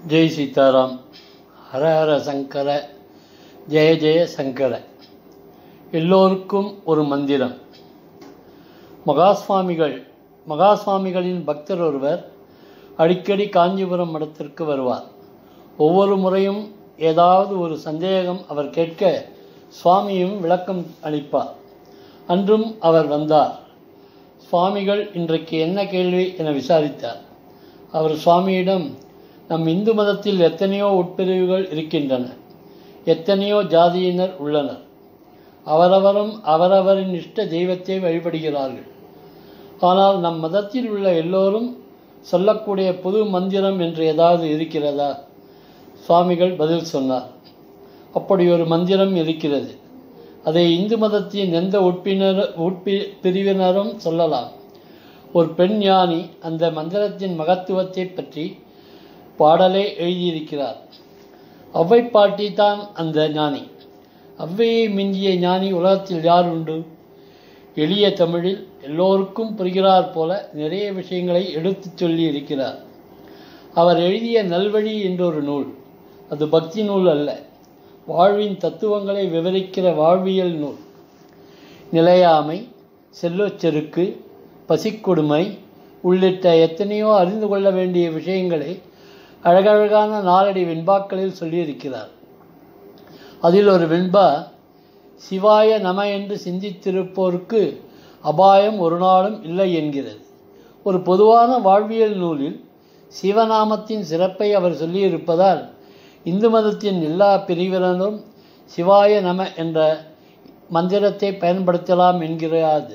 ஜெய் சீதாராம் ஹர ஹர சங்கர ஜெய ஜெய சங்கர எல்லோருக்கும் ஒரு மந்திரம் மகாஸ்வாமிகள் மகாஸ்வாமிகளின் பக்தர் ஒருவர் அடிக்கடி காஞ்சிபுரம் மடத்திற்கு வருவார் ஒவ்வொரு முறையும் ஏதாவது ஒரு சந்தேகம் அவர் கேட்க சுவாமியும் விளக்கம் அளிப்பார் அன்றும் அவர் வந்தார் சுவாமிகள் இன்றைக்கு என்ன கேள்வி என விசாரித்தார் அவர் சுவாமியிடம் நம் இந்து மதத்தில் எத்தனையோ உட்பிரிவுகள் இருக்கின்றன எத்தனையோ ஜாதியினர் உள்ளனர் அவரவரும் அவரவரின் இஷ்ட தெய்வத்தை வழிபடுகிறார்கள் ஆனால் நம் மதத்தில் உள்ள எல்லோரும் சொல்லக்கூடிய புது மந்திரம் என்று ஏதாவது இருக்கிறதா சுவாமிகள் பதில் சொன்னார் அப்படி ஒரு மந்திரம் இருக்கிறது அதை இந்து மதத்தின் எந்த உட்பினர் உட்பி பிரிவினரும் சொல்லலாம் ஒரு பெண் ஞானி அந்த மந்திரத்தின் மகத்துவத்தை பற்றி பாடலே எழுதியிருக்கிறார் அவ்வை பாட்டி தான் அந்த ஞானி அவ்வையை மிஞ்சிய ஞானி உலகத்தில் யார் உண்டு எளிய தமிழில் எல்லோருக்கும் புரிகிறார் போல நிறைய விஷயங்களை எடுத்துச் சொல்லி இருக்கிறார் அவர் எழுதிய நல்வழி என்றொரு நூல் அது பக்தி நூல் அல்ல வாழ்வின் தத்துவங்களை விவரிக்கிற வாழ்வியல் நூல் நிலையாமை செல்வச்செருக்கு பசிக்கொடுமை உள்ளிட்ட எத்தனையோ அறிந்து கொள்ள வேண்டிய விஷயங்களை அழகழகான நாலடி வெண்பாக்களில் சொல்லியிருக்கிறார் அதில் ஒரு வெண்பா சிவாய நம என்று சிந்தித்திருப்போருக்கு அபாயம் ஒரு நாளும் இல்லை என்கிறது ஒரு பொதுவான வாழ்வியல் நூலில் சிவநாமத்தின் சிறப்பை அவர் சொல்லியிருப்பதால் இந்து மதத்தின் எல்லா பிரிவினரும் சிவாய நம என்ற மந்திரத்தை பயன்படுத்தலாம் என்கிறது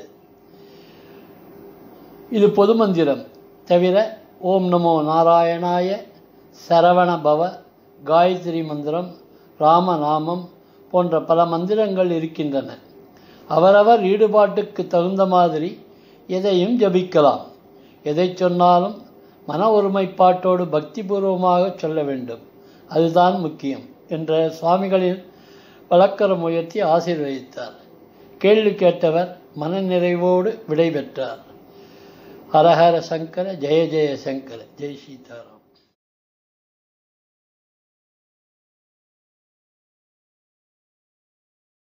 இது பொது மந்திரம் தவிர ஓம் நமோ நாராயணாய சரவண பவ காயத்ரி மந்திரம் ராமநாமம் போன்ற பல மந்திரங்கள் இருக்கின்றன அவரவர் ஈடுபாட்டுக்கு தகுந்த மாதிரி எதையும் ஜபிக்கலாம் எதை சொன்னாலும் மன ஒருமைப்பாட்டோடு பக்திபூர்வமாக சொல்ல வேண்டும் அதுதான் முக்கியம் என்ற சுவாமிகளின் வழக்கரம் உயர்த்தி ஆசீர்வதித்தார் கேள்வி கேட்டவர் மனநிறைவோடு விடை பெற்றார் ஹரஹர சங்கர ஜெய ஜெய சங்கர ஜெய் சீதாராம்